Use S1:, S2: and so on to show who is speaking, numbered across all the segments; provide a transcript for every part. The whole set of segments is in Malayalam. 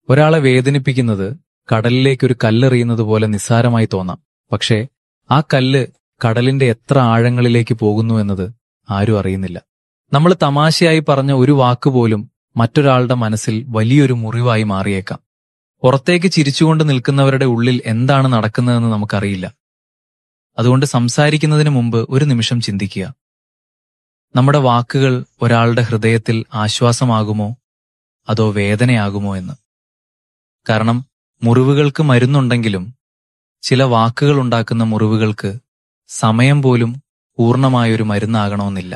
S1: ഒരാളെ വേദനിപ്പിക്കുന്നത് കടലിലേക്ക് ഒരു കല്ലെറിയുന്നത് പോലെ നിസ്സാരമായി തോന്നാം പക്ഷേ ആ കല്ല് കടലിന്റെ എത്ര ആഴങ്ങളിലേക്ക് പോകുന്നു എന്നത് ആരും അറിയുന്നില്ല നമ്മൾ തമാശയായി പറഞ്ഞ ഒരു വാക്ക് പോലും മറ്റൊരാളുടെ മനസ്സിൽ വലിയൊരു മുറിവായി മാറിയേക്കാം പുറത്തേക്ക് ചിരിച്ചുകൊണ്ട് നിൽക്കുന്നവരുടെ ഉള്ളിൽ എന്താണ് നടക്കുന്നതെന്ന് നമുക്കറിയില്ല അതുകൊണ്ട് സംസാരിക്കുന്നതിന് മുമ്പ് ഒരു നിമിഷം ചിന്തിക്കുക നമ്മുടെ വാക്കുകൾ ഒരാളുടെ ഹൃദയത്തിൽ ആശ്വാസമാകുമോ അതോ വേദനയാകുമോ എന്ന് കാരണം മുറിവുകൾക്ക് മരുന്നുണ്ടെങ്കിലും ചില വാക്കുകൾ ഉണ്ടാക്കുന്ന മുറിവുകൾക്ക് സമയം പോലും പൂർണ്ണമായൊരു മരുന്നാകണമെന്നില്ല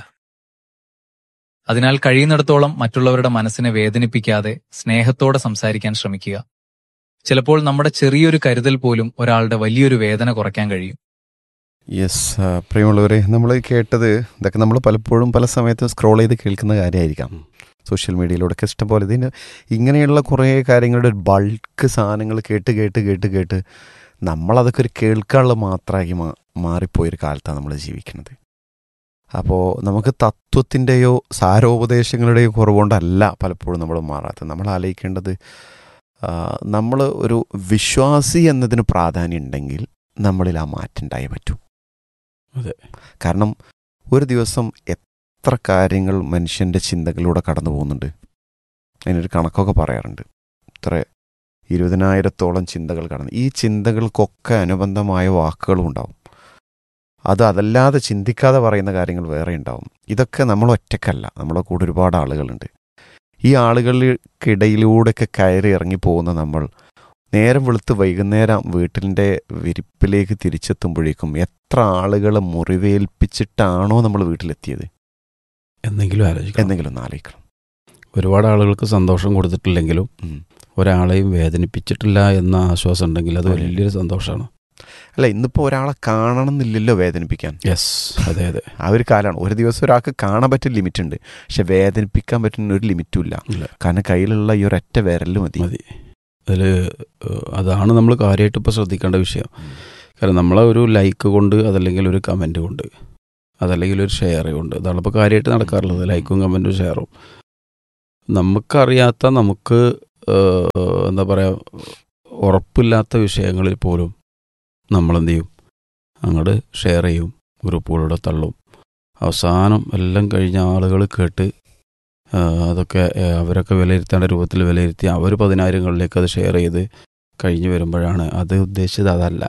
S1: അതിനാൽ കഴിയുന്നിടത്തോളം മറ്റുള്ളവരുടെ മനസ്സിനെ വേദനിപ്പിക്കാതെ സ്നേഹത്തോടെ സംസാരിക്കാൻ ശ്രമിക്കുക ചിലപ്പോൾ നമ്മുടെ ചെറിയൊരു കരുതൽ പോലും ഒരാളുടെ വലിയൊരു വേദന കുറയ്ക്കാൻ കഴിയും
S2: യെസ് പ്രിയമുള്ളവരെ നമ്മൾ കേട്ടത് ഇതൊക്കെ നമ്മൾ പലപ്പോഴും പല സമയത്തും സ്ക്രോൾ ചെയ്ത് കേൾക്കുന്ന കാര്യമായിരിക്കാം സോഷ്യൽ മീഡിയയിലൂടെയൊക്കെ ഇഷ്ടംപോലെ ഇതിന് ഇങ്ങനെയുള്ള കുറേ കാര്യങ്ങളുടെ ഒരു ബൾക്ക് സാധനങ്ങൾ കേട്ട് കേട്ട് കേട്ട് കേട്ട് നമ്മളതൊക്കെ ഒരു കേൾക്കാനുള്ള മാത്രമായി മാ മാറിപ്പോയൊരു കാലത്താണ് നമ്മൾ ജീവിക്കുന്നത് അപ്പോൾ നമുക്ക് തത്വത്തിൻ്റെയോ സാരോപദേശങ്ങളുടെയോ കുറവുകൊണ്ടല്ല പലപ്പോഴും നമ്മൾ മാറാത്തത് നമ്മൾ ആലോചിക്കേണ്ടത് നമ്മൾ ഒരു വിശ്വാസി എന്നതിന് പ്രാധാന്യം ഉണ്ടെങ്കിൽ നമ്മളിൽ ആ മാറ്റം ഉണ്ടായേ പറ്റൂ
S3: അതെ.
S2: കാരണം ഒരു ദിവസം എത്ര കാര്യങ്ങൾ മനുഷ്യൻ്റെ ചിന്തകളിലൂടെ കടന്നു പോകുന്നുണ്ട് അതിനൊരു കണക്കൊക്കെ പറയാറുണ്ട് ഇത്ര ഇരുപതിനായിരത്തോളം ചിന്തകൾ കടന്നു ഈ ചിന്തകൾക്കൊക്കെ അനുബന്ധമായ വാക്കുകളും ഉണ്ടാവും അത് അതല്ലാതെ ചിന്തിക്കാതെ പറയുന്ന കാര്യങ്ങൾ വേറെ ഉണ്ടാവും ഇതൊക്കെ നമ്മൾ ഒറ്റക്കല്ല നമ്മളെ കൂടെ ഒരുപാട് ആളുകളുണ്ട് ഈ ആളുകൾക്കിടയിലൂടെയൊക്കെ കയറി ഇറങ്ങി പോകുന്ന നമ്മൾ നേരം വെളുത്ത് വൈകുന്നേരം വീട്ടിൻ്റെ വിരിപ്പിലേക്ക് തിരിച്ചെത്തുമ്പോഴേക്കും എത്ര ആളുകളെ മുറിവേൽപ്പിച്ചിട്ടാണോ നമ്മൾ വീട്ടിലെത്തിയത്
S3: എന്തെങ്കിലും ആലോചിക്കണം
S2: എന്തെങ്കിലും ഒന്ന് ആലോചിക്കണം
S3: ഒരുപാട് ആളുകൾക്ക് സന്തോഷം കൊടുത്തിട്ടില്ലെങ്കിലും
S2: ഉം.
S3: ഒരാളെയും വേദനിപ്പിച്ചിട്ടില്ല എന്ന ആശ്വാസം ഉണ്ടെങ്കിൽ അത്
S2: അതെ.
S3: വലിയൊരു സന്തോഷമാണ്
S2: അല്ല ഇന്നിപ്പോൾ ഒരാളെ കാണണം എന്നില്ലല്ലോ വേദനിപ്പിക്കാൻ
S3: യെസ് അതെ അതെ
S2: ആ ഒരു കാലമാണ് ഒരു ദിവസം ഒരാൾക്ക് കാണാൻ പറ്റിയ ലിമിറ്റ് ഉണ്ട് പക്ഷെ വേദനിപ്പിക്കാൻ പറ്റുന്ന ഒരു ലിമിറ്റും ഇല്ല
S3: ഇല്ല.
S2: കാരണം കയ്യിലുള്ള ഈ ഒരൊറ്റ വിരൽ മതി
S3: മതി അതിൽ അതാണ് നമ്മൾ കാര്യമായിട്ട് ഇപ്പോൾ ശ്രദ്ധിക്കേണ്ട വിഷയം കാരണം നമ്മളെ ഒരു ലൈക്ക് കൊണ്ട് അതല്ലെങ്കിൽ ഒരു കമൻറ്റ് കൊണ്ട് അതല്ലെങ്കിൽ ഒരു ഷെയർ കൊണ്ട് അതാണ് ഇപ്പോൾ കാര്യമായിട്ട് നടക്കാറുള്ളത് ലൈക്കും കമൻറ്റും ഷെയറും നമുക്കറിയാത്ത നമുക്ക് ഏഹ്, എന്താ പറയുക ഉറപ്പില്ലാത്ത വിഷയങ്ങളിൽ പോലും നമ്മളെന്ത് ചെയ്യും അങ്ങോട്ട് ഷെയർ ചെയ്യും ഗ്രൂപ്പുകളിലൂടെ തള്ളും അവസാനം എല്ലാം കഴിഞ്ഞ ആളുകൾ കേട്ട് ആ, അതൊക്കെ ഏ, അവരൊക്കെ വിലയിരുത്തേണ്ട രൂപത്തിൽ വിലയിരുത്തി അവർ പതിനായിരങ്ങളിലേക്ക് അത് ഷെയർ ചെയ്ത് കഴിഞ്ഞു വരുമ്പോഴാണ് അത് ഉദ്ദേശിച്ചത് അതല്ല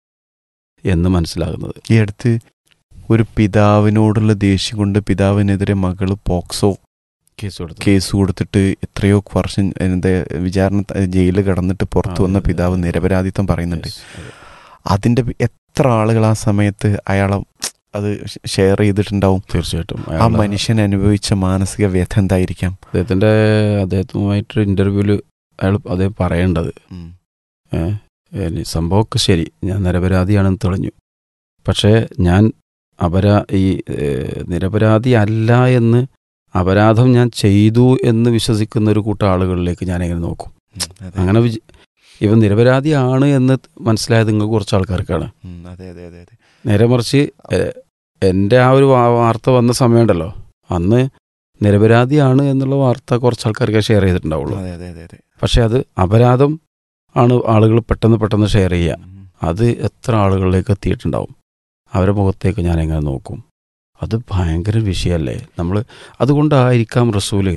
S3: എന്ന് മനസ്സിലാകുന്നത്
S2: ഈ അടുത്ത് ഒരു പിതാവിനോടുള്ള ദേഷ്യം കൊണ്ട് പിതാവിനെതിരെ മകള് പോക്സോ
S3: കേസ് കൊടുത്തു
S2: കേസ് കൊടുത്തിട്ട് എത്രയോ വർഷം എന്താ വിചാരണ ജയിലിൽ കിടന്നിട്ട് പുറത്തു വന്ന
S3: ആ, അതെ,
S2: പിതാവ്
S3: അതെ.
S2: നിരപരാധിത്വം പറയുന്നുണ്ട്
S3: Yes, അതെ.
S2: അതിന്റെ എത്ര ആളുകൾ ആ സമയത്ത് അയാളെ അത് ഷെയർ ചെയ്തിട്ടുണ്ടാവും
S3: തീർച്ചയായിട്ടും
S2: ആ
S3: അയാളുടെ-
S2: മനുഷ്യൻ അനുഭവിച്ച മാനസിക വ്യഥ എന്തായിരിക്കാം
S3: അദ്ദേഹത്തിന്റെ അദ്ദേഹത്തുമായിട്ടൊരു ഇന്റർവ്യൂല് അയാൾ അദ്ദേഹം പറയേണ്ടത്
S2: ഉം.
S3: ഏ, ഇനി സംഭവമൊക്കെ ശരി ഞാൻ നിരപരാധിയാണെന്ന് തെളിഞ്ഞു പക്ഷേ ഞാൻ അപരാ ഈ ഏ, നിരപരാധി അല്ല എന്ന് അപരാധം ഞാൻ ചെയ്തു എന്ന് വിശ്വസിക്കുന്ന ഒരു കൂട്ടം ആളുകളിലേക്ക് ഞാൻ എങ്ങനെ നോക്കും
S2: ഉം, അതെ.
S3: അങ്ങനെ വിജ ഇവൻ നിരപരാധിയാണ് എന്ന് മനസ്സിലായത് നിങ്ങൾ കുറച്ച് ആൾക്കാർക്കാണ്
S2: ഉം, അതെ അതെ അതെ അതെ
S3: നേരെ മറിച്ച് എ- എൻ്റെ ആ ഒരു വാ- വാർത്ത വന്ന സമയമുണ്ടല്ലോ അന്ന് നിരപരാധിയാണ് എന്നുള്ള വാർത്ത കുറച്ച് ആൾക്കാർക്ക് ഷെയർ ചെയ്തിട്ടുണ്ടാവുള്ളൂ
S2: അതെ അതെ അതെ അതെ
S3: പക്ഷെ അത് അപരാധം ആണ് ആളുകൾ പെട്ടെന്ന് പെട്ടെന്ന് ഷെയർ ചെയ്യുക
S2: ഉം.
S3: അത് എത്ര ആളുകളിലേക്ക് എത്തിയിട്ടുണ്ടാവും അവരുടെ മുഖത്തേക്ക് ഞാൻ എങ്ങനെ നോക്കും അത് ഭയങ്കര വിഷയമല്ലേ നമ്മൾ അതുകൊണ്ടായിരിക്കാം റസൂല്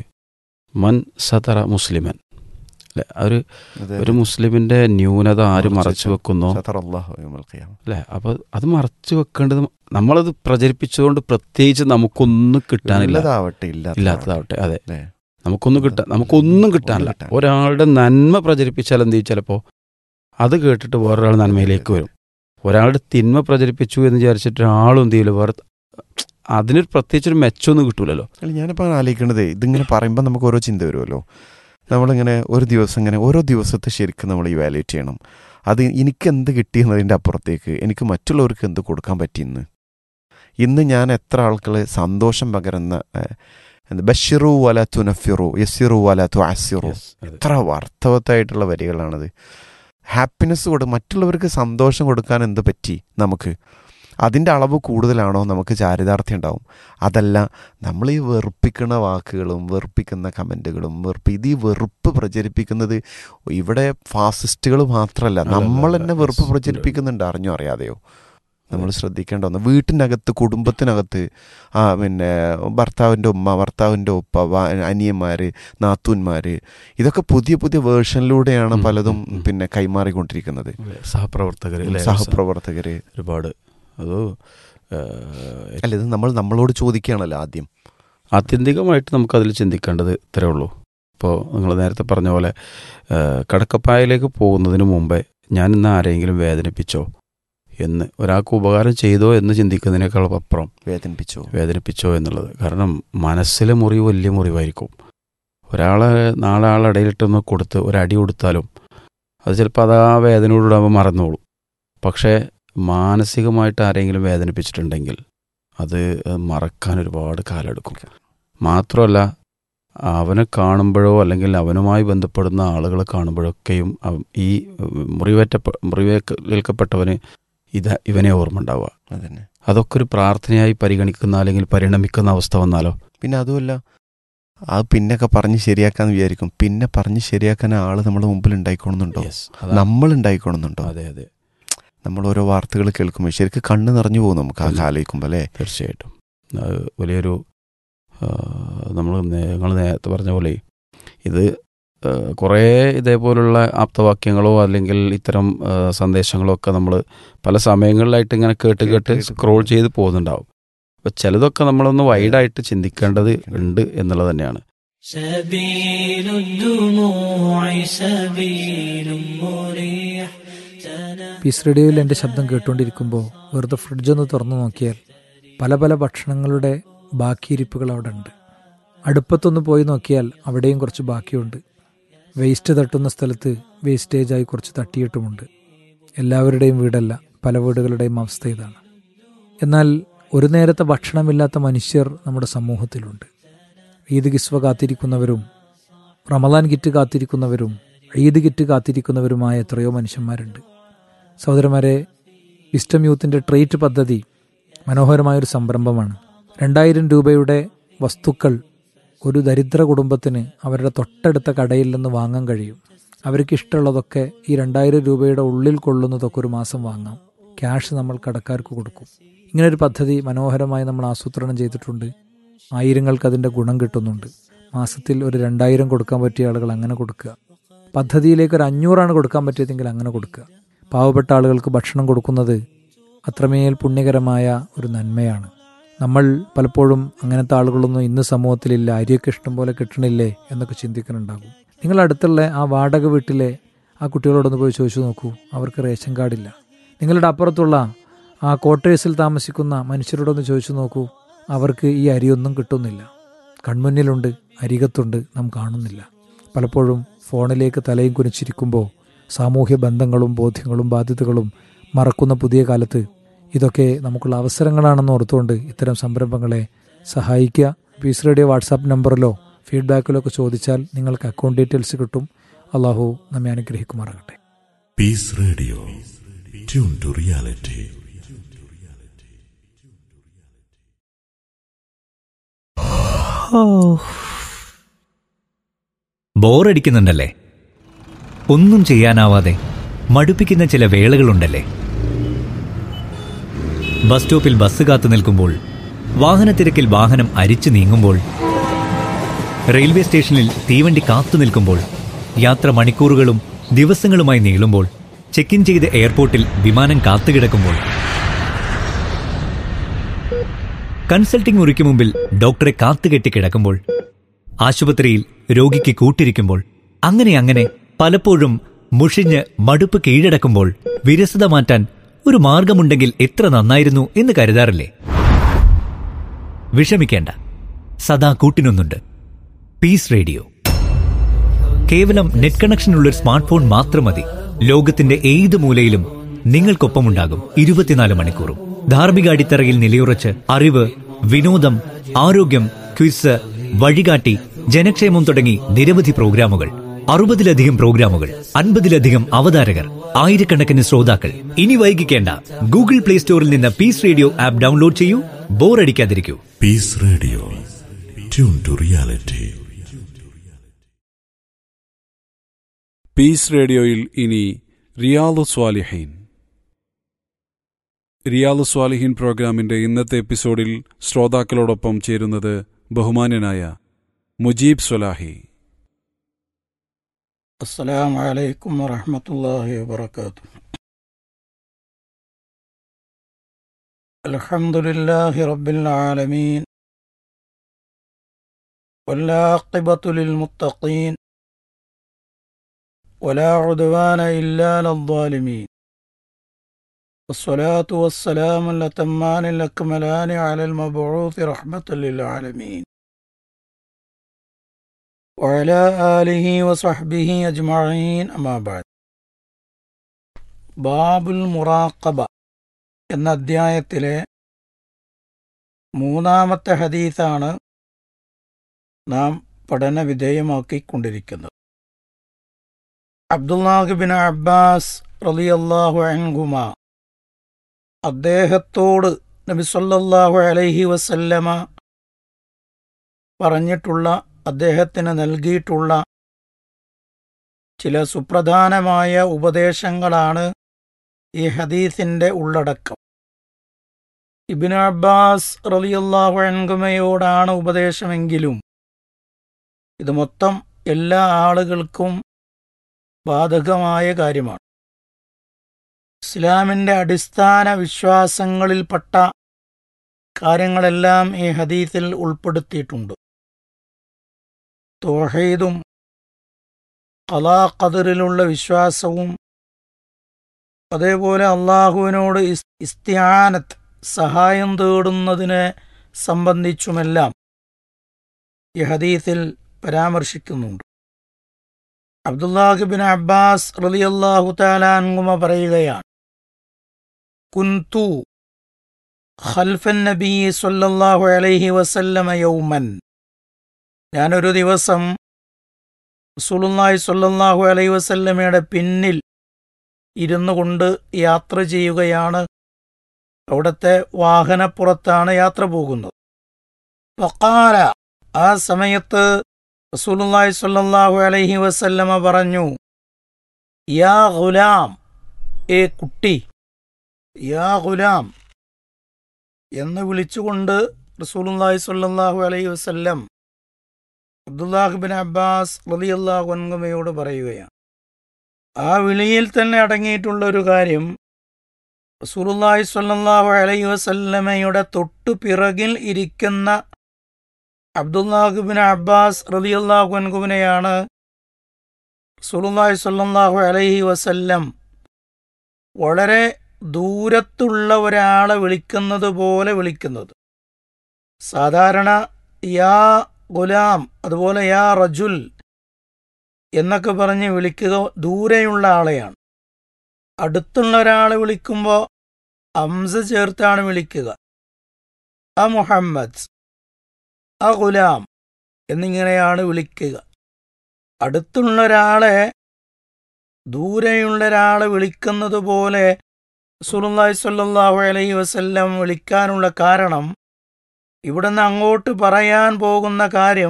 S3: മൻ സതറ മുസ്ലിമൻ അല്ലെ ഒരു
S2: അതെ,
S3: ഒരു
S2: അതെ.
S3: മുസ്ലിമിന്റെ ന്യൂനത ആര്
S2: മറച്ചു
S3: മറച്ചു വെക്കുന്നോ
S2: സതറല്ലാഹു യൗമൽ ഖിയാമ.
S3: അല്ലെ അപ്പൊ അത് മറച്ചു വെക്കേണ്ടത് നമ്മളത് പ്രചരിപ്പിച്ചുകൊണ്ട് പ്രത്യേകിച്ച് നമുക്കൊന്നും കിട്ടാനില്ല
S2: ഉള്ളതാവട്ടെ ഇല്ലാത്തതാവട്ടെ
S3: ഇല്ലാത്തതാവട്ടെ അതെ
S2: അല്ലേ?
S3: നമുക്കൊന്നും കിട്ടാൻ നമുക്കൊന്നും കിട്ടാനില്ല
S2: കിട്ടാൻ.
S3: ഒരാളുടെ നന്മ പ്രചരിപ്പിച്ചാൽ എന്ത് ചെയ്യും ചിലപ്പോൾ അത് കേട്ടിട്ട് വേറൊരാൾ നന്മയിലേക്ക് വരും ഒരാളുടെ തിന്മ പ്രചരിപ്പിച്ചു എന്ന് വിചാരിച്ചിട്ട് ഒരാളും എന്ത് ചെയ്യില്ല വേറെ അതിനൊരു പ്രത്യേകിച്ചൊരു മെച്ചമൊന്നും കിട്ടൂലല്ലോ
S2: അല്ല ഞാനിപ്പോൾ ആലോചിക്കണത് ഇതിങ്ങനെ പറയുമ്പോൾ നമുക്ക് ഓരോ ചിന്ത വരുമല്ലോ നമ്മളിങ്ങനെ ഒരു ദിവസം ഇങ്ങനെ ഓരോ ദിവസത്തെ ശരിക്കും നമ്മൾ ഇവാലുവേറ്റ് ചെയ്യണം അത് എനിക്ക് എന്ത് കിട്ടിയെന്നതിൻ്റെ അപ്പുറത്തേക്ക് എനിക്ക് മറ്റുള്ളവർക്ക് എന്ത് കൊടുക്കാൻ പറ്റിയെന്ന് ഇന്ന് ഞാൻ എത്ര ആൾക്കളെ സന്തോഷം പകരുന്ന ഏഹ്, എന്ത് ബഷിറു വല തുനഫിറു യസിറു വല തു അസിറു
S3: Yes, അതെ.
S2: എത്ര അർത്ഥവത്തായിട്ടുള്ള വരികളാണത് ഹാപ്പിനെസ് കൊടു മറ്റുള്ളവർക്ക് സന്തോഷം കൊടുക്കാൻ എന്ത് പറ്റി നമുക്ക് അതിൻ്റെ അളവ് കൂടുതലാണോ നമുക്ക് ചാരിതാർത്ഥ്യം ഉണ്ടാവും അതല്ല നമ്മൾ ഈ വെറുപ്പിക്കുന്ന വാക്കുകളും വെറുപ്പിക്കുന്ന കമൻറ്റുകളും വെറുപ്പ് ഇത് ഈ വെറുപ്പ് പ്രചരിപ്പിക്കുന്നത് ഇവിടെ ഫാസിസ്റ്റുകൾ മാത്രമല്ല
S3: അല്ല,
S2: നമ്മൾ
S3: അല്ല,
S2: തന്നെ
S3: yes,
S2: വെറുപ്പ്
S3: ഉണ്ട്.
S2: പ്രചരിപ്പിക്കുന്നുണ്ട് അറിഞ്ഞോ അറിയാതെയോ നമ്മൾ ശ്രദ്ധിക്കേണ്ട ഒന്ന് വീട്ടിനകത്ത് കുടുംബത്തിനകത്ത് ആ പിന്നെ ഭർത്താവിൻ്റെ ഉമ്മ ഭർത്താവിൻ്റെ ഉപ്പ വ- അനിയന്മാര് നാത്തൂന്മാര് ഇതൊക്കെ പുതിയ പുതിയ വേർഷനിലൂടെയാണ്
S3: ഉം,
S2: പലതും
S3: ഉം, ഉം.
S2: പിന്നെ കൈമാറിക്കൊണ്ടിരിക്കുന്നത്
S3: സഹപ്രവർത്തകർ അല്ലേ?
S2: സഹപ്രവർത്തകര്
S3: ഒരുപാട് അത്
S2: അല്ല ഇത് നമ്മൾ നമ്മളോട് ചോദിക്കുകയാണല്ലോ ആദ്യം
S3: ആത്യന്തികമായിട്ട് നമുക്കതിൽ ചിന്തിക്കേണ്ടത് ഇത്രേ ഉള്ളൂ ഇപ്പോൾ നിങ്ങൾ നേരത്തെ പറഞ്ഞ പോലെ ആ, കടക്കപ്പായയിലേക്ക് പോകുന്നതിന് മുമ്പേ ഞാൻ ഇന്ന് ആരെങ്കിലും വേദനിപ്പിച്ചോ എന്ന് ഒരാൾക്ക് ഉപകാരം ചെയ്തോ എന്ന് ചിന്തിക്കുന്നതിനേക്കാൾ അപ്പുറം
S2: വേദനിപ്പിച്ചു
S3: വേദനിപ്പിച്ചോ എന്നുള്ളത് കാരണം മനസ്സിലെ മുറിവ് വലിയ മുറിവായിരിക്കും ഒരാളെ നാളെ ആളെ ഇടയിലിട്ടൊന്ന് കൊടുത്ത് ഒരടി കൊടുത്താലും അത് ചിലപ്പോൾ അത് ആ വേദനയോടുകൂടെ അവൻ മറന്നോളും പക്ഷേ മാനസികമായിട്ട് ആരെങ്കിലും വേദനിപ്പിച്ചിട്ടുണ്ടെങ്കിൽ അത് മറക്കാൻ ഒരുപാട് കാലമെടുക്കും മാത്രമല്ല അവനെ കാണുമ്പോഴോ അല്ലെങ്കിൽ അവനുമായി ബന്ധപ്പെടുന്ന ആളുകളെ കാണുമ്പോഴൊക്കെയും അവ- ഈ മുറിവേറ്റ മുറിവേൽക്കപ്പെട്ടവന് ഇത് ഇവനെ ഓർമ്മ ഉണ്ടാവുക
S2: അതന്നെ
S3: അതൊക്കെ ഒരു പ്രാർത്ഥനയായി പരിഗണിക്കുന്ന അല്ലെങ്കിൽ പരിണമിക്കുന്ന അവസ്ഥ വന്നാലോ
S2: പിന്നെ അതുമല്ല അത് പിന്നൊക്കെ പറഞ്ഞ് ശരിയാക്കാന്ന് വിചാരിക്കും പിന്നെ പറഞ്ഞ് ശരിയാക്കാൻ ആള് നമ്മുടെ മുമ്പിൽ ഉണ്ടായിക്കോണമെന്നുണ്ടോ
S3: Yes, അതാണ്.
S2: നമ്മൾ ഉണ്ടായിക്കോണമെന്നുണ്ടോ
S3: അതെ അതെ
S2: നമ്മൾ ഓരോ വാർത്തകൾ കേൾക്കുമ്പോൾ ശരിക്കും കണ്ണ് നിറഞ്ഞു പോകും നമുക്ക് ആ
S3: ഉം.
S2: ആലോചിക്കുമ്പോൾ അല്ലേ
S3: തീർച്ചയായിട്ടും അത് വലിയൊരു നമ്മൾ നിങ്ങൾ നേരത്തെ പറഞ്ഞ പോലെ ഇത് ആ, കുറേ ഇതേപോലുള്ള ആപ്തവാക്യങ്ങളോ അല്ലെങ്കിൽ ഇത്തരം ആ, സന്ദേശങ്ങളോ ഒക്കെ നമ്മൾ പല സമയങ്ങളിലായിട്ട് ഇങ്ങനെ കേട്ട്
S2: കേട്ട്
S3: കേട്ട്
S2: കേട്ട്
S3: സ്ക്രോൾ ചെയ്ത് പോകുന്നുണ്ടാവും അപ്പോൾ ചിലതൊക്കെ നമ്മളൊന്ന് വൈഡായിട്ട് ചിന്തിക്കേണ്ടത് ഉണ്ട് എന്നുള്ളത് തന്നെയാണ്
S4: سبيل الدموع سبيل مريح
S5: പീസ് റേഡിയോയിൽ എൻ്റെ ശബ്ദം കേട്ടുകൊണ്ടിരിക്കുമ്പോൾ വെറുതെ ഫ്രിഡ്ജൊന്ന് തുറന്നു നോക്കിയാൽ പല പല ഭക്ഷണങ്ങളുടെ ബാക്കിയിരിപ്പുകൾ അവിടെ ഉണ്ട് അടുപ്പത്തൊന്ന് പോയി നോക്കിയാൽ അവിടെയും കുറച്ച് ബാക്കിയുണ്ട് വേസ്റ്റ് തട്ടുന്ന സ്ഥലത്ത് വേസ്റ്റേജായി കുറച്ച് തട്ടിയിട്ടുമുണ്ട് എല്ലാവരുടെയും വീടല്ല പല വീടുകളുടെയും അവസ്ഥ ഇതാണ് എന്നാൽ ഒരു നേരത്തെ ഭക്ഷണമില്ലാത്ത മനുഷ്യർ നമ്മുടെ സമൂഹത്തിലുണ്ട് ഈദ് കിസ്വ കാത്തിരിക്കുന്നവരും റമദാൻ കിറ്റ് കാത്തിരിക്കുന്നവരും ഈദ് കിറ്റ് കാത്തിരിക്കുന്നവരുമായ എത്രയോ മനുഷ്യന്മാരുണ്ട് സഹോദരന്മാരെ വിസ്റ്റം യൂത്തിൻ്റെ ട്രേറ്റ് പദ്ധതി മനോഹരമായൊരു സംരംഭമാണ് രണ്ടായിരം രൂപയുടെ വസ്തുക്കൾ ഒരു ദരിദ്ര കുടുംബത്തിന് അവരുടെ തൊട്ടടുത്ത കടയിൽ നിന്ന് വാങ്ങാൻ കഴിയും അവർക്ക് ഇഷ്ടമുള്ളതൊക്കെ ഈ രണ്ടായിരം രൂപയുടെ ഉള്ളിൽ കൊള്ളുന്നതൊക്കെ ഒരു മാസം വാങ്ങാം ക്യാഷ് നമ്മൾ കടക്കാർക്ക് കൊടുക്കും ഇങ്ങനൊരു പദ്ധതി മനോഹരമായി നമ്മൾ ആസൂത്രണം ചെയ്തിട്ടുണ്ട് ആയിരങ്ങൾക്ക് അതിൻ്റെ ഗുണം കിട്ടുന്നുണ്ട് മാസത്തിൽ ഒരു രണ്ടായിരം കൊടുക്കാൻ പറ്റിയ ആളുകൾ അങ്ങനെ കൊടുക്കുക പദ്ധതിയിലേക്ക് ഒരു അഞ്ഞൂറാണ് കൊടുക്കാൻ പറ്റിയതെങ്കിൽ അങ്ങനെ കൊടുക്കുക പാവപ്പെട്ട ആളുകൾക്ക് ഭക്ഷണം കൊടുക്കുന്നത് അത്രമേൽ പുണ്യകരമായ ഒരു നന്മയാണ് നമ്മൾ പലപ്പോഴും അങ്ങനത്തെ ആളുകളൊന്നും ഇന്ന് സമൂഹത്തിലില്ല അരിയൊക്കെ ഇഷ്ടം പോലെ കിട്ടണില്ലേ എന്നൊക്കെ ചിന്തിക്കുന്നുണ്ടാകും നിങ്ങൾ അടുത്തുള്ള ആ വാടക വീട്ടിലെ ആ കുട്ടികളോടൊന്ന് പോയി ചോദിച്ചു നോക്കൂ അവർക്ക് റേഷൻ കാർഡില്ല നിങ്ങളുടെ അപ്പുറത്തുള്ള ആ ക്വാർട്ടേഴ്സിൽ താമസിക്കുന്ന മനുഷ്യരോടൊന്ന് ചോദിച്ചു നോക്കൂ അവർക്ക് ഈ അരിയൊന്നും കിട്ടുന്നില്ല കൺമുന്നിലുണ്ട് അരികത്തുണ്ട് നാം കാണുന്നില്ല പലപ്പോഴും ഫോണിലേക്ക് തലയും കുനിച്ചിരിക്കുമ്പോൾ സാമൂഹ്യ ബന്ധങ്ങളും ബോധ്യങ്ങളും ബാധ്യതകളും മറക്കുന്ന പുതിയ കാലത്ത് ഇതൊക്കെ നമുക്കുള്ള അവസരങ്ങളാണെന്ന് ഓർത്തുകൊണ്ട് ഇത്തരം സംരംഭങ്ങളെ സഹായിക്കുക പീസ് റേഡിയോ വാട്സാപ്പ് നമ്പറിലോ ഫീഡ്ബാക്കിലോ ഒക്കെ ചോദിച്ചാൽ നിങ്ങൾക്ക് അക്കൗണ്ട് ഡീറ്റെയിൽസ് കിട്ടും അള്ളാഹു നമ്മെ അനുഗ്രഹിക്കുമാറാകട്ടെ
S6: Peace Radio. Tune to reality.
S7: ബോറടിക്കുന്നുണ്ടല്ലേ ഒന്നും ചെയ്യാനാവാതെ മടുപ്പിക്കുന്ന ചില വേളകളുണ്ടല്ലേ ബസ് സ്റ്റോപ്പിൽ ബസ് കാത്തു നിൽക്കുമ്പോൾ വാഹനത്തിരക്കിൽ വാഹനം അരിച്ചു നീങ്ങുമ്പോൾ റെയിൽവേ സ്റ്റേഷനിൽ തീവണ്ടി കാത്തു നിൽക്കുമ്പോൾ യാത്ര മണിക്കൂറുകളും ദിവസങ്ങളുമായി നീളുമ്പോൾ ചെക്ക് ഇൻ ചെയ്ത് എയർപോർട്ടിൽ വിമാനം കാത്തുകിടക്കുമ്പോൾ കൺസൾട്ടിംഗ് മുറിക്ക് മുമ്പിൽ ഡോക്ടറെ കാത്തുകെട്ടി കിടക്കുമ്പോൾ ആശുപത്രിയിൽ രോഗിക്ക് കൂട്ടിരിക്കുമ്പോൾ അങ്ങനെ അങ്ങനെ പലപ്പോഴും മുഷിഞ്ഞ് മടുപ്പ് കീഴടക്കുമ്പോൾ വിരസത മാറ്റാൻ ഒരു മാർഗമുണ്ടെങ്കിൽ എത്ര നന്നായിരുന്നു എന്ന് കരുതാറില്ലേ വിഷമിക്കേണ്ട സദാ കൂട്ടിനൊന്നുണ്ട് പീസ് റേഡിയോ കേവലം നെറ്റ് കണക്ഷനുള്ള ഒരു സ്മാർട്ട് ഫോൺ മാത്രം മതി ലോകത്തിന്റെ ഏത് മൂലയിലും നിങ്ങൾക്കൊപ്പമുണ്ടാകും ഇരുപത്തിനാല് മണിക്കൂറും ധാർമ്മിക അടിത്തറയിൽ നിലയുറച്ച് അറിവ് വിനോദം ആരോഗ്യം ക്വിസ് വഴികാട്ടി ജനക്ഷേമം തുടങ്ങി നിരവധി പ്രോഗ്രാമുകൾ അറുപതിലധികം പ്രോഗ്രാമുകൾ അൻപതിലധികം അവതാരകർ ആയിരക്കണക്കിന് ശ്രോതാക്കൾ ഇനി വൈകിക്കേണ്ട ഗൂഗിൾ പ്ലേ സ്റ്റോറിൽ നിന്ന് പീസ് റേഡിയോ ആപ്പ് ഡൗൺലോഡ് ചെയ്യൂ ബോറടിക്കാതിരിക്കൂ
S6: Peace Radio. Tune to reality.
S8: Peace റേഡിയോയിൽ ഇനി റിയാദു സ്വാലിഹീൻ റിയാദു സ്വാലിഹീൻ പ്രോഗ്രാമിന്റെ ഇന്നത്തെ എപ്പിസോഡിൽ ശ്രോതാക്കളോടൊപ്പം ചേരുന്നത് ബഹുമാന്യനായ മുജീബ് സ്വലാഹി
S9: السلام عليكم ورحمة الله وبركاته الحمد لله رب العالمين والعاقبة للمتقين ولا عدوان إلا على الظالمين والصلاة والسلام الأتمان الأكملان على المبعوث رحمة للعالمين وعلى آله وصحبه أجمعين أما بعد ബാബുൽ മുറാഖബ എന്ന അധ്യായത്തിലെ മൂന്നാമത്തെ ഹദീസാണ് നാം പഠന വിധേയമാക്കിക്കൊണ്ടിരിക്കുന്നത് അബ്ദുല്ലാഹിബിൻ അബ്ബാസ് റളിയല്ലാഹു അൻഹുമ അദ്ദേഹത്തോട് നബി സല്ലല്ലാഹു അലൈഹി വസല്ലമ പറഞ്ഞിട്ടുള്ള അദ്ദേഹത്തിന് നൽകിയിട്ടുള്ള ചില സുപ്രധാനമായ ഉപദേശങ്ങളാണ് ഈ ഹദീസിന്റെ ഉള്ളടക്കം ഇബിൻ അബ്ബാസ് റളിയല്ലാഹു അൻഹുമയോടാണ് ഉപദേശമെങ്കിലും ഇത് മൊത്തം എല്ലാ ആളുകൾക്കും ബാധകമായ കാര്യമാണ് ഇസ്ലാമിന്റെ അടിസ്ഥാന വിശ്വാസങ്ങളിൽപ്പെട്ട കാര്യങ്ങളെല്ലാം ഈ ഹദീസിൽ ഉൾപ്പെടുത്തിയിട്ടുണ്ട് തോഹീദും കലാ ഖദറിലുള്ള വിശ്വാസവും അതേപോലെ അള്ളാഹുവിനോട് ഇസ്- ഇസ്തിയാനത്ത് സഹായം തേടുന്നതിനെ സംബന്ധിച്ചുമെല്ലാം ഈ ഹദീസിൽ പരാമർശിക്കുന്നുണ്ട് അബ്ദുല്ലാഹിബിൻ അബ്ബാസ് റളിയല്ലാഹു താലാൻകുമ പറയുകയാണ് കുന്തു ഖൽഫൻ നബി സല്ലല്ലാഹു അലൈഹി വസല്ലമ യൗമൻ ഞാനൊരു ദിവസം റസൂലുള്ളാഹി സ്വല്ലല്ലാഹു അലൈഹി വസല്ലമയുടെ പിന്നിൽ ഇരുന്നു കൊണ്ട് യാത്ര ചെയ്യുകയാണ് അവിടുത്തെ വാഹനപ്പുറത്താണ് യാത്ര പോകുന്നത് വഖാല ആ സമയത്ത് റസൂലുള്ളാഹി സ്വല്ലല്ലാഹു അലൈഹി വസല്ലമ പറഞ്ഞു യാ ഗുലാം ഏ കുട്ടി യാ ഗുലാം എന്ന് വിളിച്ചുകൊണ്ട് റസൂലുള്ളാഹി സ്വല്ലല്ലാഹു അലൈഹി വസല്ലം അബ്ദുല്ലാഹിബിൻ അബ്ബാസ് റളിയല്ലാഹു അൻഹുമയോട് പറയുകയാണ് ആ വിളിയിൽ തന്നെ അടങ്ങിയിട്ടുള്ള ഒരു കാര്യം റസൂലുള്ളാഹി സ്വല്ലല്ലാഹു അലൈഹി വസല്ലമയുടെ തൊട്ടു പിറകിൽ ഇരിക്കുന്ന അബ്ദുല്ലാഹിബിൻ അബ്ബാസ് റളിയല്ലാഹു അൻഹുവിനെയാണ് റസൂലുള്ളാഹി സ്വല്ലല്ലാഹു അലൈഹി വസല്ലം വളരെ ദൂരത്തുള്ള ഒരാളെ വിളിക്കുന്നത് പോലെ വിളിക്കുന്നത് സാധാരണ യാ ഗുലാം അതുപോലെ യാ റജുൽ എന്നൊക്കെ പറഞ്ഞ് വിളിക്കുക ദൂരെയുള്ള ആളെയാണ് അടുത്തുള്ള ഒരാളെ വിളിക്കുമ്പോൾ അംസ ചേർത്താണ് വിളിക്കുക ആ മുഹമ്മദ് ആ ഗുലാം എന്നിങ്ങനെയാണ് വിളിക്കുക അടുത്തുള്ള ഒരാളെ ദൂരെയുള്ള ഒരാളെ വിളിക്കുന്നത് പോലെ സുലുല്ലാഹി സ്വല്ലല്ലാഹു അലൈഹി വസല്ലം വിളിക്കാനുള്ള കാരണം ഇവിടുന്ന് അങ്ങോട്ട് പറയാൻ പോകുന്ന കാര്യം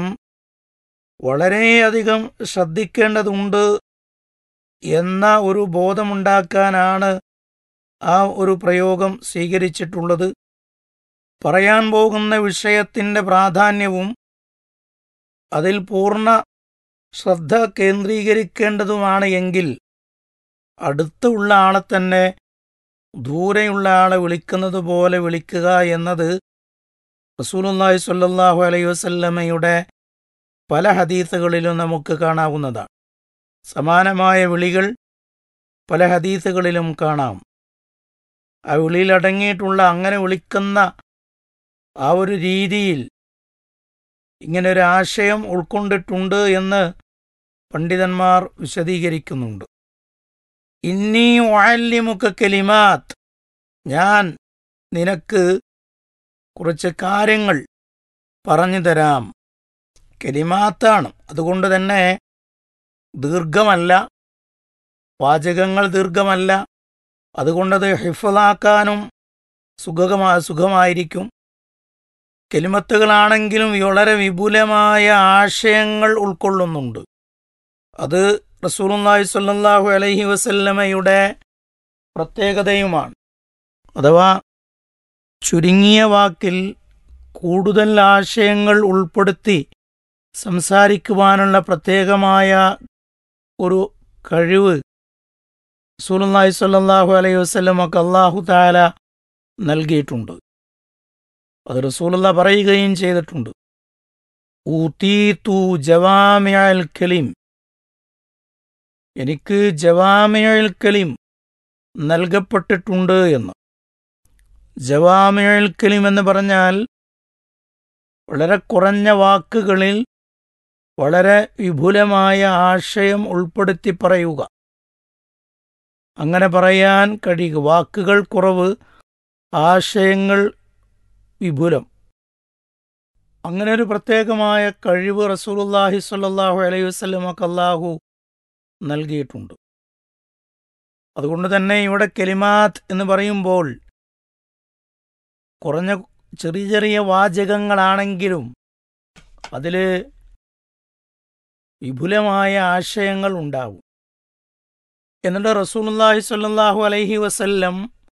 S9: വളരെയധികം ശ്രദ്ധിക്കേണ്ടതുണ്ട് എന്ന ഒരു ബോധമുണ്ടാക്കാനാണ് ആ ഒരു പ്രയോഗം സ്വീകരിച്ചിട്ടുള്ളത് പറയാൻ പോകുന്ന വിഷയത്തിൻ്റെ പ്രാധാന്യവും അതിൽ പൂർണ്ണ ശ്രദ്ധ കേന്ദ്രീകരിക്കേണ്ടതുമാണ് എങ്കിൽ അടുത്തുള്ള ആളെ തന്നെ ദൂരെയുള്ള ആളെ വിളിക്കുന്നത് പോലെ വിളിക്കുക എന്നത് റസൂലുള്ളാഹി സ്വല്ലല്ലാഹു അലൈഹി വസല്ലമയുടെ പല ഹദീസുകളിലും നമുക്ക് കാണാവുന്നതാണ് സമാനമായ വിളികൾ പല ഹദീസുകളിലും കാണാം ആ വിളിയിൽ അടങ്ങിയിട്ടുള്ള അങ്ങനെ വിളിക്കുന്ന ആ ഒരു രീതിയിൽ ഇങ്ങനെ ഒരു ആശയം ഉൾക്കൊണ്ടിട്ടുണ്ട് എന്ന് പണ്ഡിതന്മാർ വിശദീകരിക്കുന്നുണ്ട് ഇന്നീ വാല്യമുക്ക കലിമാത്ത് ഞാൻ നിനക്ക് കുറച്ച് കാര്യങ്ങൾ പറഞ്ഞു തരാം കലിമാത്താണ് അതുകൊണ്ട് തന്നെ ദീർഘമല്ല വാചകങ്ങൾ ദീർഘമല്ല അതുകൊണ്ടത് ഹിഫലാക്കാനും സുഖകമാ സുഖമായിരിക്കും കെലിമത്തുകളാണെങ്കിലും വളരെ വിപുലമായ ആശയങ്ങൾ ഉൾക്കൊള്ളുന്നുണ്ട് അത് റസൂലുള്ളാഹി സ്വല്ലല്ലാഹു അലൈഹി വസല്ലമയുടെ പ്രത്യേകതയുമാണ് അഥവാ ചുരുങ്ങിയ വാക്കിൽ കൂടുതൽ ആശയങ്ങൾ ഉൾപ്പെടുത്തി സംസാരിക്കുവാനുള്ള പ്രത്യേകമായ ഒരു കഴിവ് റസൂലുള്ളാഹി സ്വല്ലല്ലാഹു അലൈഹി വസല്ലമക്ക് അല്ലാഹു തആല നൽകിയിട്ടുണ്ട് അത് റസൂലുള്ള പറയുകയും ചെയ്തിട്ടുണ്ട് ഊതീതു ജവാമിഅൽ കലിം എനിക്ക് ജവാമിഅൽ കലിം നൽകപ്പെട്ടിട്ടുണ്ട് എന്ന് ജവാമിഅൽ കലിം എന്ന് പറഞ്ഞാൽ വളരെ കുറഞ്ഞ വാക്കുകളിൽ വളരെ വിപുലമായ ആശയം ഉൾപ്പെടുത്തി പറയുക അങ്ങനെ പറയാൻ കഴിയുക വാക്കുകൾ കുറവ് ആശയങ്ങൾ വിപുലം അങ്ങനെ ഒരു പ്രത്യേകമായ കഴിവ് റസൂലുള്ളാഹി സ്വല്ലല്ലാഹു അലൈഹി വസല്ലമക്ക് അല്ലാഹു നൽകിയിട്ടുണ്ട് അതുകൊണ്ട് തന്നെ ഇവിടെ കെലിമാത്ത് എന്ന് പറയുമ്പോൾ കുറഞ്ഞ ചെറിയ ചെറിയ വാചകങ്ങളാണെങ്കിലും അതിൽ വിപുലമായ ആശയങ്ങൾ ഉണ്ടാവും എന്നിട്ട് റസൂലുള്ളാഹി സ്വല്ലല്ലാഹു അലൈഹി വസല്ലം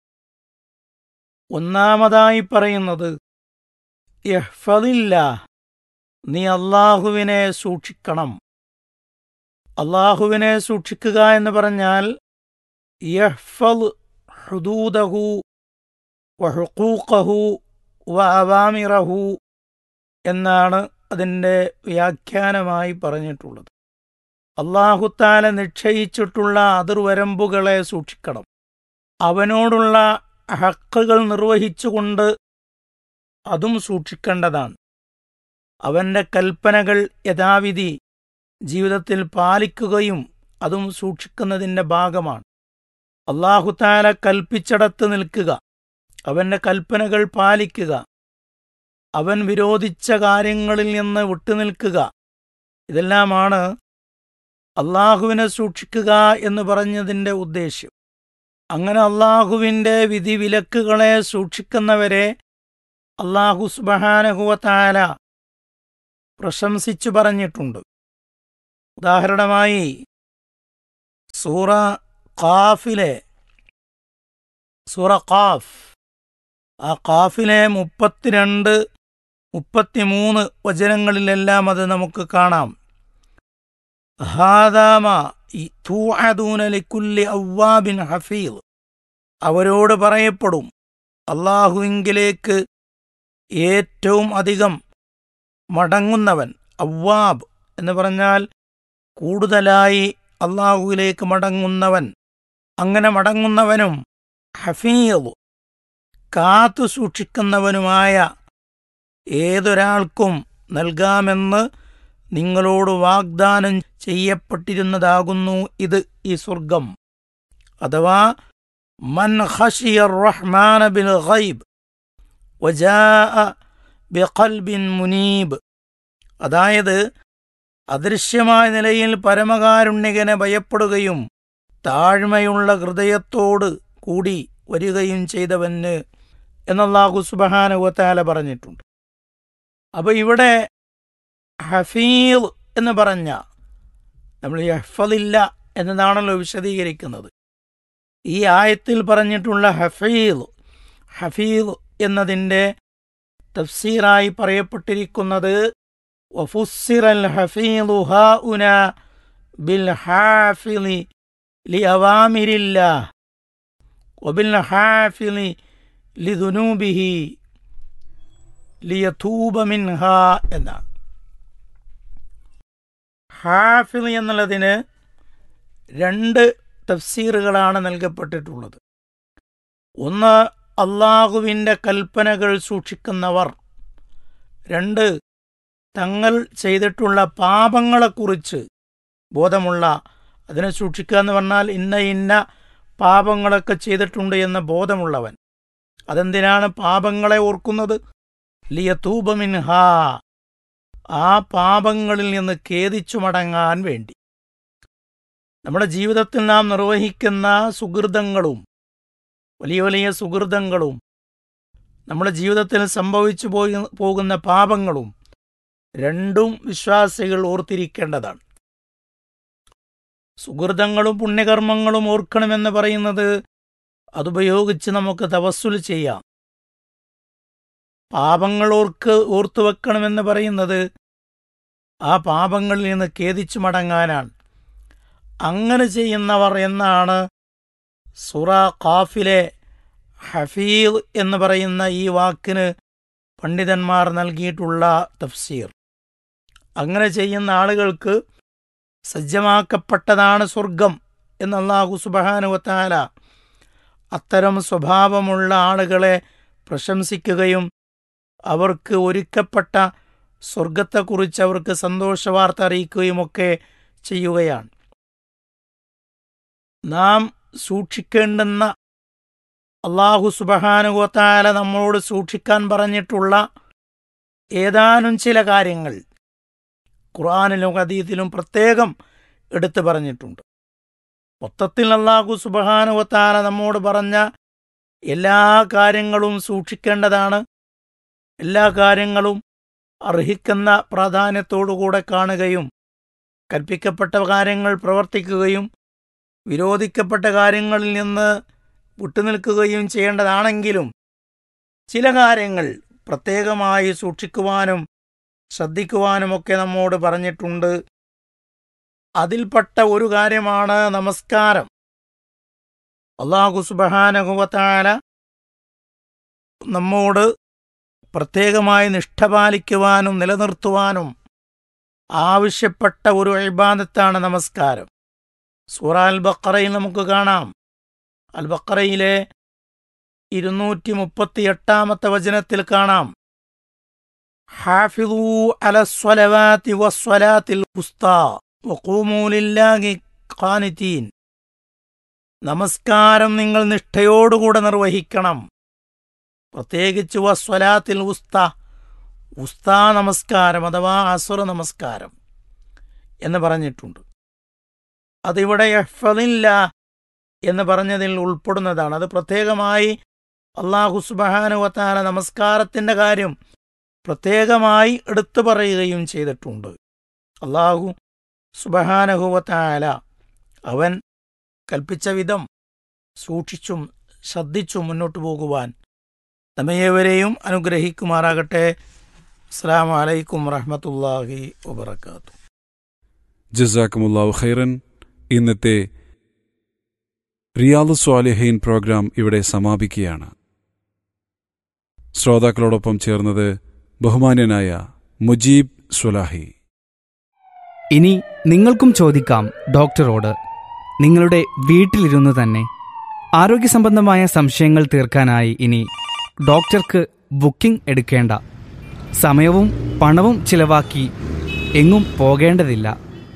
S9: ഒന്നാമതായി പറയുന്നത് യഹ്ഫദില്ല നീ അള്ളാഹുവിനെ സൂക്ഷിക്കണം അള്ളാഹുവിനെ സൂക്ഷിക്കുക എന്ന് പറഞ്ഞാൽ യഹ്ഫദ് ഹുദൂദഹു വഹുഖൂഖഹു വ അവാമിറഹു എന്നാണ് അതിൻ്റെ വ്യാഖ്യാനമായി പറഞ്ഞിട്ടുള്ളത് അള്ളാഹുത്താല നിശ്ചയിച്ചിട്ടുള്ള അതിർവരമ്പുകളെ സൂക്ഷിക്കണം അവനോടുള്ള ഹക്കുകൾ നിർവഹിച്ചുകൊണ്ട് അതും സൂക്ഷിക്കേണ്ടതാണ് അവന്റെ കൽപ്പനകൾ യഥാവിധി ജീവിതത്തിൽ പാലിക്കുകയും അതും സൂക്ഷിക്കുന്നതിൻ്റെ ഭാഗമാണ് അള്ളാഹുത്താല കൽപ്പിച്ചടത്ത് നിൽക്കുക അവന്റെ കൽപ്പനകൾ പാലിക്കുക അവൻ വിരോധിച്ച കാര്യങ്ങളിൽ നിന്ന് വിട്ടുനിൽക്കുക ഇതെല്ലാമാണ് അള്ളാഹുവിനെ സൂക്ഷിക്കുക എന്ന് പറഞ്ഞതിൻ്റെ ഉദ്ദേശ്യം അങ്ങനെ അള്ളാഹുവിൻ്റെ വിധിവിലക്കുകളെ സൂക്ഷിക്കുന്നവരെ അള്ളാഹു സുബഹാനഹുവത്താല പ്രശംസിച്ചു പറഞ്ഞിട്ടുണ്ട് ഉദാഹരണമായി സൂറ ഖാഫിലെ സൂറ ഖാഫ് ആ ഖാഫിലെ മുപ്പത്തിരണ്ട് മുപ്പത്തിമൂന്ന് വചനങ്ങളിലെല്ലാം അത് നമുക്ക് കാണാം ഹാദാമ തൂഅദൂനലിക്കുല്ലി അവ്വാബിൻ ഹഫീൽ അവരോട് പറയപ്പെടും അള്ളാഹുവിങ്കിലേക്ക് ഏറ്റവും അധികം മടങ്ങുന്നവൻ അവ്വാബ് എന്ന് പറഞ്ഞാൽ കൂടുതലായി അള്ളാഹുവിലേക്ക് മടങ്ങുന്നവൻ അങ്ങനെ മടങ്ങുന്നവനും ഹഫീൽ കാത്തു സൂക്ഷിക്കുന്നവനുമായ ഏതൊരാൾക്കും നൽകാമെന്ന് നിങ്ങളോട് വാഗ്ദാനം ചെയ്യപ്പെട്ടിരുന്നതാകുന്നു ഇത് ഈ സ്വർഗം അഥവാ മൻ ഖശിയ റഹ്മാന ബിൽ ഗൈബ് വജാഅ ബിഖൽബിൻ മുനീബ് അതായത് അദൃശ്യമായ നിലയിൽ പരമകാരുണ്യകനെ ഭയപ്പെടുകയും താഴ്മയുള്ള ഹൃദയത്തോട് കൂടി വരികയും ചെയ്തവന് എന്നല്ലാഹു സുബഹാനുവത്താല പറഞ്ഞിട്ടുണ്ട് അപ്പൊ ഇവിടെ ഹഫീൽ എന്ന് പറഞ്ഞ നമ്മൾ ഹഫലില്ല എന്നതാണല്ലോ വിശദീകരിക്കുന്നത് ഈ ആയത്തിൽ പറഞ്ഞിട്ടുള്ള ഹഫീൽ ഹഫീൽ എന്നതിൻ്റെ തഫ്സീറായി പറയപ്പെട്ടിരിക്കുന്നത് വഫുസ്സിറൽ ഹഫീലു ഹാഉന ബിൽ ഹാഫിലി ലി അവാമിരില്ല വബിൽ ഹാഫിലി ലിദുനൂബിഹി ലിയതൂബ മിൻഹ എന്നാണ് ഹാഫിൽ എന്നുള്ളതിന് രണ്ട് തഫ്സീറുകളാണ് നൽകപ്പെട്ടിട്ടുള്ളത് ഒന്ന് അള്ളാഹുവിൻ്റെ കൽപ്പനകൾ സൂക്ഷിക്കുന്നവർ രണ്ട് തങ്ങൾ ചെയ്തിട്ടുള്ള പാപങ്ങളെക്കുറിച്ച് ബോധമുള്ള അതിനെ സൂക്ഷിക്കുക എന്ന് പറഞ്ഞാൽ ഇന്ന ഇന്ന പാപങ്ങളൊക്കെ ചെയ്തിട്ടുണ്ട് എന്ന ബോധമുള്ളവൻ അതെന്തിനാണ് പാപങ്ങളെ ഓർക്കുന്നത് ലിയതൂബമിൻഹ ആ പാപങ്ങളിൽ നിന്ന് ഖേദിച്ചു മടങ്ങാൻ വേണ്ടി നമ്മുടെ ജീവിതത്തിൽ നാം നിർവഹിക്കുന്ന സുഹൃതങ്ങളും വലിയ വലിയ സുഹൃതങ്ങളും നമ്മുടെ ജീവിതത്തിൽ സംഭവിച്ചു പോയി പോകുന്ന പാപങ്ങളും രണ്ടും വിശ്വാസികൾ ഓർത്തിരിക്കേണ്ടതാണ് സുഹൃതങ്ങളും പുണ്യകർമ്മങ്ങളും ഓർക്കണമെന്ന് പറയുന്നത് അതുപയോഗിച്ച് നമുക്ക് തവസ്സുൽ ചെയ്യാം പാപങ്ങൾ ഓർക്ക് ഓർത്തു വെക്കണമെന്ന് പറയുന്നത് ആ പാപങ്ങളിൽ നിന്ന് ഖേദിച്ചു മടങ്ങാനാണ് അങ്ങനെ ചെയ്യുന്നവർ എന്നാണ് സുറ ഖാഫിലെ ഹഫീദ് എന്ന് പറയുന്ന ഈ വാക്കിന് പണ്ഡിതന്മാർ നൽകിയിട്ടുള്ള തഫ്സീർ അങ്ങനെ ചെയ്യുന്ന ആളുകൾക്ക് സജ്ജമാക്കപ്പെട്ടതാണ് സ്വർഗം എന്ന് അള്ളാഹു സുബഹാനുവത്താല അത്തരം സ്വഭാവമുള്ള ആളുകളെ പ്രശംസിക്കുകയും അവർക്ക് ഒരുക്കപ്പെട്ട സ്വർഗത്തെക്കുറിച്ച് അവർക്ക് സന്തോഷവാർത്ത അറിയിക്കുകയുമൊക്കെ ചെയ്യുകയാണ് നാം സൂക്ഷിക്കേണ്ടുന്ന അള്ളാഹു സുബഹാനുഗോത്താല നമ്മളോട് സൂക്ഷിക്കാൻ പറഞ്ഞിട്ടുള്ള ഏതാനും ചില കാര്യങ്ങൾ ഖുർആാനിലും ഹദീത്തിലും പ്രത്യേകം എടുത്തു പറഞ്ഞിട്ടുണ്ട് മൊത്തത്തിൽ അള്ളാഹു സുബഹാനുവത്താല നമ്മോട് പറഞ്ഞ എല്ലാ കാര്യങ്ങളും സൂക്ഷിക്കേണ്ടതാണ് എല്ലാ കാര്യങ്ങളും അർഹിക്കുന്ന പ്രാധാന്യത്തോടുകൂടെ കാണുകയും കൽപ്പിക്കപ്പെട്ട കാര്യങ്ങൾ പ്രവർത്തിക്കുകയും വിരോധിക്കപ്പെട്ട കാര്യങ്ങളിൽ നിന്ന് വിട്ടുനിൽക്കുകയും ചെയ്യേണ്ടതാണെങ്കിലും ചില കാര്യങ്ങൾ പ്രത്യേകമായി സൂക്ഷിക്കുവാനും ശ്രദ്ധിക്കുവാനുമൊക്കെ നമ്മോട് പറഞ്ഞിട്ടുണ്ട് അതിൽപ്പെട്ട ഒരു കാര്യമാണ് നമസ്കാരം അള്ളാഹു സുബഹാനഹുവത്താല നമ്മോട് പ്രത്യേകമായി നിഷ്ഠ പാലിക്കുവാനും നിലനിർത്തുവാനും ആവശ്യപ്പെട്ട ഒരു ഇബാദത്താണ് നമസ്കാരം സൂറ അൽ ബക്കറയിൽ നമുക്ക് കാണാം അൽ ബക്കറയിലെ ഇരുന്നൂറ്റി മുപ്പത്തി എട്ടാമത്തെ വചനത്തിൽ കാണാം ഹാഫിദൂ അലസ്വലവാത്തി വസ്വലാത്തിൽ ഉസ്താ വഖൂമൂലില്ലാഹി ഖാനിതീൻ നമസ്കാരം നിങ്ങൾ നിഷ്ഠയോടുകൂടെ നിർവഹിക്കണം പ്രത്യേകിച്ച് വസ്വലാത്തിൽ ഉസ്ത ഉസ്താ നമസ്കാരം അഥവാ അസുറ നമസ്കാരം എന്ന് പറഞ്ഞിട്ടുണ്ട് അതിവിടെ എഫലില്ല എന്ന് പറഞ്ഞതിൽ ഉൾപ്പെടുന്നതാണ് അത് പ്രത്യേകമായി അള്ളാഹു സുബഹാനുവത്താല നമസ്കാരത്തിൻ്റെ കാര്യം പ്രത്യേകമായി എടുത്തു പറയുകയും ചെയ്തിട്ടുണ്ട് അള്ളാഹു സുബഹാനഹുവത്താല അവൻ കൽപ്പിച്ച വിധം സൂക്ഷിച്ചും ശ്രദ്ധിച്ചും മുന്നോട്ടു പോകുവാൻ നമ്മയേവരെയും അനുഗ്രഹിക്കുമാറാകട്ടെ അസ്സാം വലൈക്കും വറഹമത്തല്ലാഹി വബർക്കാത്തു
S8: ജസാക്കുമുല്ലാവ് ഖൈറൻ ഇന്നത്തെ റിയാദ് സ്വാലിഹൈൻ പ്രോഗ്രാം ഇവിടെ സമാപിക്കുകയാണ് ശ്രോതാക്കളോടൊപ്പം ചേർന്നത് ബഹുമാന്യനായ മുജീബ് സുലാഹി
S10: ഇനി നിങ്ങൾക്കും ചോദിക്കാം ഡോക്ടറോട് നിങ്ങളുടെ വീട്ടിലിരുന്ന് തന്നെ ആരോഗ്യസംബന്ധമായ സംശയങ്ങൾ തീർക്കാനായി ഇനി ഡോക്ടർക്ക് ബുക്കിംഗ് എടുക്കേണ്ട സമയവും പണവും ചിലവാക്കി എങ്ങും പോകേണ്ടതില്ല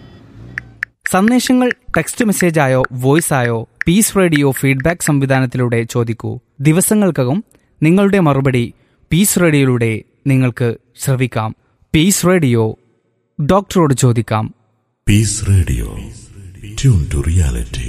S10: സന്ദേശങ്ങൾ ടെക്സ്റ്റ് മെസ്സേജായോ വോയിസായോ പീസ് റേഡിയോ ഫീഡ്ബാക്ക് സംവിധാനത്തിലൂടെ ചോദിക്കൂ ദിവസങ്ങൾക്കകം നിങ്ങളുടെ മറുപടി പീസ് റേഡിയോയിലൂടെ നിങ്ങൾക്ക് ശ്രവിക്കാം പീസ് റേഡിയോ ഡോക്ടറോട് ചോദിക്കാം
S6: Peace Radio. Tune to reality.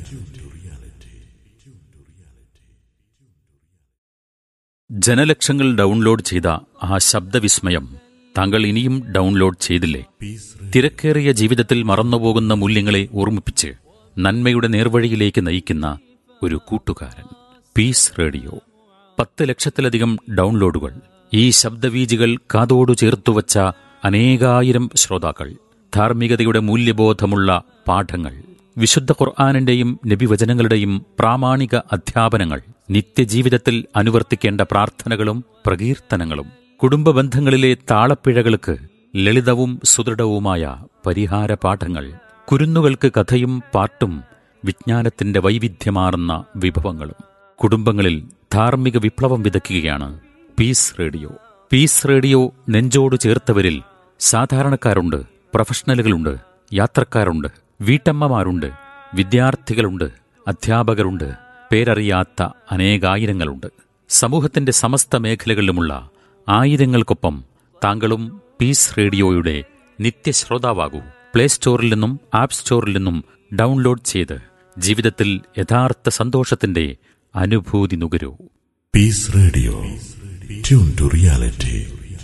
S11: ജനലക്ഷങ്ങൾ ഡൗൺലോഡ് ചെയ്ത ആ ശബ്ദവിസ്മയം താങ്കൾ ഇനിയും ഡൗൺലോഡ് ചെയ്തില്ലേ തിരക്കേറിയ ജീവിതത്തിൽ മറന്നുപോകുന്ന മൂല്യങ്ങളെ ഓർമ്മിപ്പിച്ച് നന്മയുടെ നേർവഴിയിലേക്ക് നയിക്കുന്ന ഒരു കൂട്ടുകാരൻ പീസ് റേഡിയോ പത്ത് ലക്ഷത്തിലധികം ഡൗൺലോഡുകൾ ഈ ശബ്ദവീജികൾ കാതോടു ചേർത്തുവച്ച അനേകായിരം ശ്രോതാക്കൾ ധാർമ്മികതയുടെ മൂല്യബോധമുള്ള പാഠങ്ങൾ വിശുദ്ധ ഖുർആാനിന്റെയും നബിവചനങ്ങളുടെയും പ്രാമാണിക അധ്യാപനങ്ങൾ നിത്യജീവിതത്തിൽ അനുവർത്തിക്കേണ്ട പ്രാർത്ഥനകളും പ്രകീർത്തനങ്ങളും കുടുംബ ബന്ധങ്ങളിലെ താളപ്പിഴകൾക്ക് ലളിതവും സുദൃഢവുമായ പരിഹാര പാഠങ്ങൾ കുരുന്നുകൾക്ക് കഥയും പാട്ടും വിജ്ഞാനത്തിന്റെ വൈവിധ്യമാർന്ന വിഭവങ്ങളും കുടുംബങ്ങളിൽ ധാർമ്മിക വിപ്ലവം വിതയ്ക്കുകയാണ് പീസ് റേഡിയോ പീസ് റേഡിയോ നെഞ്ചോട് ചേർത്തവരിൽ സാധാരണക്കാരുണ്ട് പ്രൊഫഷണലുകളുണ്ട് യാത്രക്കാരുണ്ട് വീട്ടമ്മമാരുണ്ട് വിദ്യാർത്ഥികളുണ്ട് അധ്യാപകരുണ്ട് പേരറിയാത്ത അനേകായിരങ്ങളുണ്ട് സമൂഹത്തിന്റെ സമസ്ത മേഖലകളിലുമുള്ള ആയിരങ്ങൾക്കൊപ്പം താങ്കളും പീസ് റേഡിയോയുടെ നിത്യശ്രോതാവാകൂ പ്ലേ സ്റ്റോറിൽ നിന്നും ആപ്പ് സ്റ്റോറിൽ നിന്നും ഡൗൺലോഡ് ചെയ്ത് ജീവിതത്തിൽ യഥാർത്ഥ സന്തോഷത്തിന്റെ അനുഭൂതി നുകരൂ
S6: Peace Radio. Tune to reality.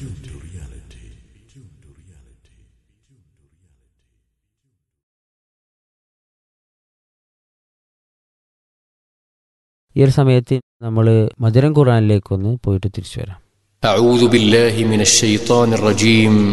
S12: ഈ ഒരു സമയത്ത് നമ്മൾ മധുരം ഖുറാനിലേക്കൊന്ന് പോയിട്ട് തിരിച്ചു വരാം
S13: أعوذ بالله من الشيطان الرجيم